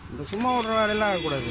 இந்த சும்மா விடுற வேலையெல்லாம் ஆகக்கூடாது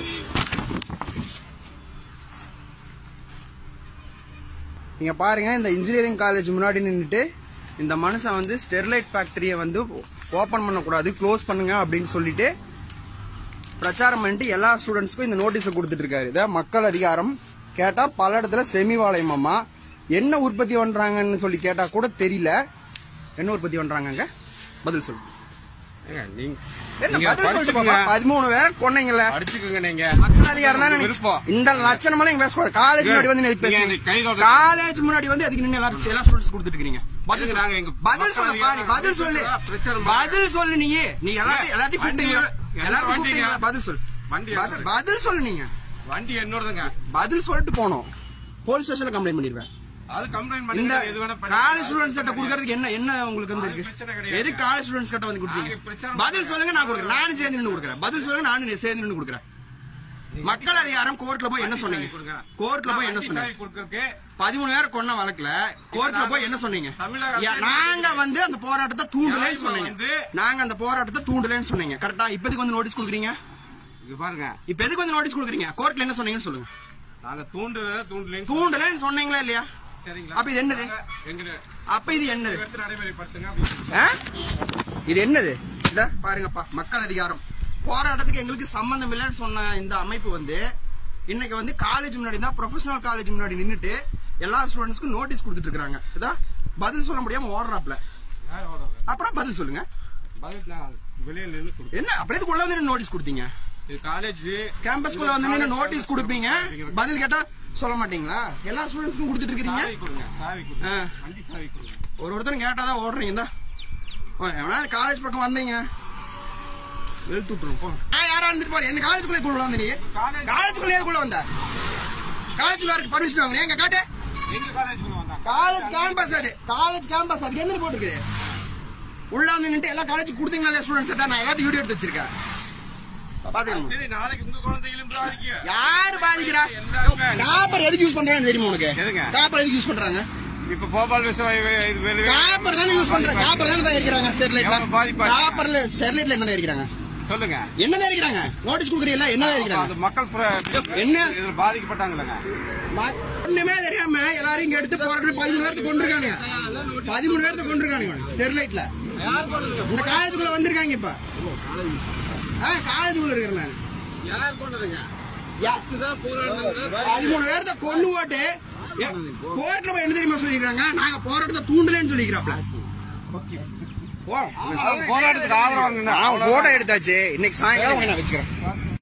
நீங்க பாருங்க இந்த இன்ஜினியரிங் காலேஜ் முன்னாடி நின்றுட்டு இந்த மனுஷன் வந்து ஸ்டெர்லைட் ஃபேக்டரியை வந்து ஓபன் பண்ணக்கூடாது க்ளோஸ் பண்ணுங்க அப்படின்னு சொல்லிட்டு பிரச்சாரம் பண்ணிட்டு எல்லா ஸ்டூடெண்ட்ஸ்க்கும் இந்த நோட்டீஸை கொடுத்துட்டு இருக்காரு இதை மக்கள் அதிகாரம் கேட்டா பல இடத்துல செமிவாளையமாமா என்ன உற்பத்தி பண்றாங்கன்னு சொல்லி கேட்டா கூட தெரியல என்ன உற்பத்தி பண்றாங்கங்க பதில் சொல்லு ஏங்க, நீங்க என்ன நீங்க பதில் சொல்லிட்டு படிச்சுக்கோங்க. பாப்பா. பதிமூணு பேர் கொன்னீங்கல்ல படிச்சுக்கோங்க நீங்க மக்கள் அதிகாரம் தானே நீ- விருப்பம். இந்த லட்சணமெல்லாம் நீங்க பேசக்கூடாது காலேஜ் முன்னாடி வந்து நீ எதுக்கு நீங்க பேசுறீங்க? எனக்கு கை காட்டுங்க. காலேஜ் முன்னாடி வந்து அதுக்கு நின்று எல்லாரும் எல்லா ஸ்டூடெண்ட்ஸ் கொடுத்துட்டு இருக்கீங்க பதில் எதுக்கு நாங்க எங்க சொல்லு. பதில் மக்கள் சொல்லு பாரு, அதிகாரம் பதில் சொல்லு பிரச்சாரம் பண்றோம். பதில் சொல்லு நீ நீ எல்லாத்தையும் எல்லாத்தையும் வண்டி கூப்பிட்டீங்க எல்லாரும் எல்லாத்தையும் வண்டிங்க. கூப்பிட்டீங்க பதில் சொல்லு வண்டி பதில் எல்லாரும் பதில் சொல்லு நீங்க வண்டி என்னோடதுங்க பதில் சொல்லிட்டு போனோம் போலீஸ் ஸ்டேஷன்ல கம்ப்ளைண்ட் பண்ணிடுவேன் அது கம்ப்ளைண்ட் இந்த பண்ணி எது வேணா பண்ணி- காலேஜ் ஸ்டூடெண்ட்ஸ் கிட்ட கொடுக்கறதுக்கு என்ன என்ன உங்களுக்கு வந்து அது இருக்கு பிரச்சனை கிடையாது. எது காலேஜ் ஸ்டூடெண்ட்ஸ் கிட்ட வந்து கொடுத்தீங்க நாங்க பிரச்சனை பதில் சொல்லுங்க நான் கொடுக்குறேன் நானும் சேர்ந்து நின்று கொடுக்குறேன் பதில் சொல்லுங்க நானும் சேர்ந்து நின்று கொடுக்குறேன் மக்கள் அதிகாரம் கோர்ட்ல போய் என்ன சொன்னீங்க கொடுங்க. கோர்ட்ல போய் என்ன வண்டி சொன்னீங்க சாவி கொடுக்கறதுக்கு பதிமூணு பேர் கொன்ன வழக்குல கோர்ட்ல போய் என்ன சொன்னீங்க தமிழக யா- நாங்க வந்து அந்த போராட்டத்தை தூண்டலன்னு நியாயமா சொன்னீங்க வந்து- நாங்க அந்த போராட்டத்தை தூண்டலன்னு சொன்னீங்க கரெக்டா இப்ப எதுக்கு வந்து நோட்டீஸ் கொடுக்குறீங்க இங்க பாருங்க இப்ப எதுக்கு வந்து நோட்டீஸ் கொடுக்குறீங்க கோர்ட்ல என்ன சொன்னீங்கன்னு சொல்லுங்க நாங்க தூண்டுறத தூண்டலைன்னு தூண்டலன்னு சொன்னீங்களா இல்லையா சரிங்களா அப்ப இது என்னது எங்க அப்ப இது என்னது எடுத்து நடைமுறைப்படுத்துங்க அப்படின்னு ஆ? இது என்னது இத பாருங்கப்பா மக்கள் அதிகாரம் போராட்டத்துக்கு எங்களுக்கு சம்பந்தம் இல்லைன்னு சொன்ன இந்த அமைப்பு வந்து இன்னைக்கு வந்து காலேஜ் முன்னாடி தான் ப்ரொஃபஷனல் காலேஜ் முன்னாடி நின்னுட்டு எல்லா ஸ்டூடெண்ட்ஸ்க்கும் நோட்டீஸ் கொடுத்துட்டு இருக்காங்க இதா பதில் சொல்ல முடியாம ஓடுறாப்ல யார் ஓடுறது? அப்புறம் பதில் சொல்லுங்க பதில் நான் வெளியில நின்று கொடுப்பேன் என்ன அப்புறம் எதுக்கு உள்ள வந்து நோட்டீஸ் கொடுத்தீங்க இது காலேஜ் கேம்பஸ்குள்ள வந்து நின்று நோட்டீஸ் கொடுப்பீங்க பதில் கேட்டா சொல்ல மாட்டீங்களா எல்லா ஸ்டூடெண்ட்ஸ்க்கும் கொடுத்துட்டு இருக்கீங்க சாவி கொடுங்க சாவி கொடுங்க ஆ. வண்டி சாவி கொடுங்க ஒரு ஒருத்தரும் கேட்டாதான் ஓடுறீங்க இந்தா ஓ, எவனா காலேஜ் பக்கம் வந்தீங்க வெளுத்து விட்டுரும் போ ஆ யாரா இருந்துட்டு போற எந்த காலேஜுக்குள்ளே குள்ள வந்த நீ காலேஜ் காலேஜுக்குள்ளே எதுக்குள்ள வந்த காலேஜுக்குள்ள இருக்கு பர்மிஷன் வாங்க எங்க காட்டு எங்க காலேஜுக்குள்ள வந்தாங்க காலேஜ் கேம்பஸ் அது காலேஜ் கேம்பஸ் அதுக்கு என்னது போட்டுருக்குது உள்ள வந்து நின்று எல்லா காலேஜ் கொடுத்தீங்களா ஸ்டூடெண்ட்ஸ் நான் எல்லாத்தையும் வீடியோ எடுத்து வச்சிருக்கேன் பாத்துக்கணும் சரி நாளைக்கு உங்க குழந்தைகளும் பாதிக்கும் யாரு பாதிக்கிறா எல்லாருமே காப்பர் எதுக்கு யூஸ் பண்றாங்கன்னு தெரியுமா உனக்கு எதுங்க? காப்பர் எதுக்கு யூஸ் பண்றாங்க இப்ப போபால் விஷயம் இது வெளி- காப்பர் தானே யூஸ் பண்றாங்க காப்பர் தானே தயாரிக்கிறாங்க ஸ்டெர்லைட்ல எவ்வளவு பாதிப்பாச்சு? காப்பர்ல ஸ்டெர்லைட்ல என்ன தயாரிக்கிறாங்க சொல்லுங்க என்ன தயாரிக்கிறாங்க நோட்டீஸ் கொடுக்குறீங்களா என்ன அப்ப தயாரிக்கிறாங்க அந்த மக்கள் புற- என்ன? இதுல பாதிக்கப்பட்டாங்களங்க ஒண்ணுமே தெரியாம எல்லாரையும் இங்க எடுத்து போராட்டம் பதிமூணு பேர்த்து கொண்டிருக்காங்க பதிமூணு பேர்த்து கொண்டிருக்காங்க ஸ்டெர்லைட்ல இந்த காலேஜுக்குள்ள வந்திருக்காங்க இப்ப ஆ காலேஜுக்குள்ள இருக்கிறேன் நான் யார் கொண்டதுங்க பதிமூணு பேர்த்த கொண்டு போட்டு கோர்ட்ல போய் என்ன தெரியுமா சொல்லிக்கிறாங்க நாங்க போராட்டத்தை தூண்டலன்னு சொல்லிக்கிறாப்ல போராட்டத்துக்கு ஆதரவாங்க போட்டோ எடுத்தாச்சு இன்னைக்கு சாயங்காலம் நான் வச்சுக்கிறேன்